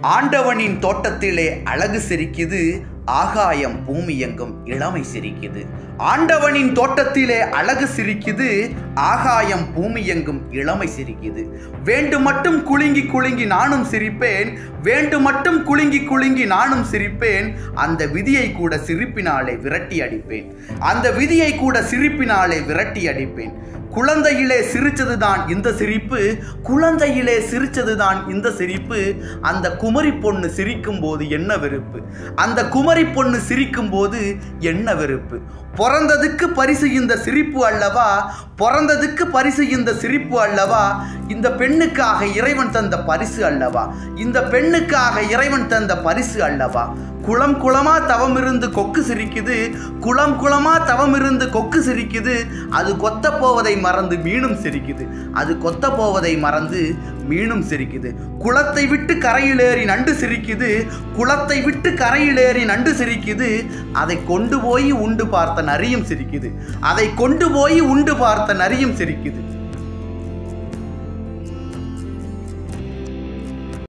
ஆண்டவனின் தோட்டத்திலே அழகு சிரிக்குது ஆகாயம் பூமி எங்கும் இளமை சிரிக்குது ஆண்டவனின் தோட்டத்திலே அழகு சிரிக்குது ஆகாயம் பூமி எங்கும் இளமை சிரிக்குது வேண்டு மட்டும் குலுங்கி குலுங்கி நானும் சிரிப்பேன் வேண்டு மட்டும் குலுங்கி குலுங்கி நானும் சிரிப்பேன் அந்த விதியை கூட சிரிப்பினாலே விரட்டி அடிப்பேன் அந்த விதியை கூட சிரிப்பினாலே விரட்டி அடிப்பேன் குழந்தையிலே சிரிச்சதுதான் இந்த சிரிப்பு குழந்தையிலே சிரிச்சதுதான் இந்த சிரிப்பு அந்த குமரி பொண்ணு சிரிக்கும் போது என்ன வெறுப்பு அந்த குமரி பொண்ணு சிரிக்கும் போது என்ன வெறுப்பு பிறந்ததுக்கு பரிசு இந்த சிரிப்பு அல்லவா பிறந்ததுக்கு பரிசு இந்த சிரிப்பு அல்லவா இந்த பெண்ணுக்காக இறைவன் தந்த பரிசு அல்லவா இந்த பெண்ணுக்காக இறைவன் தந்த பரிசு அல்லவா குளம் குளமா தவம் இருந்து கொக்கு சிரிக்குது குளம் குளமா தவம் இருந்து கொக்கு சிரிக்குது அது கொத்த போவதை மறந்து மீனும் சிரிக்குது அது கொத்த போவதை மறந்து மீனும் சிரிக்குது குளத்தை விட்டு கரையிலேறி நண்டு சிரிக்குது குளத்தை விட்டு கரையிலேறி நண்டு சிரிக்குது அதை கொண்டு போய் உண்டு பார்த்த நரியும் சிரிக்குது அதை கொண்டு போய் உண்டு பார்த்த நரியும் சிரிக்குது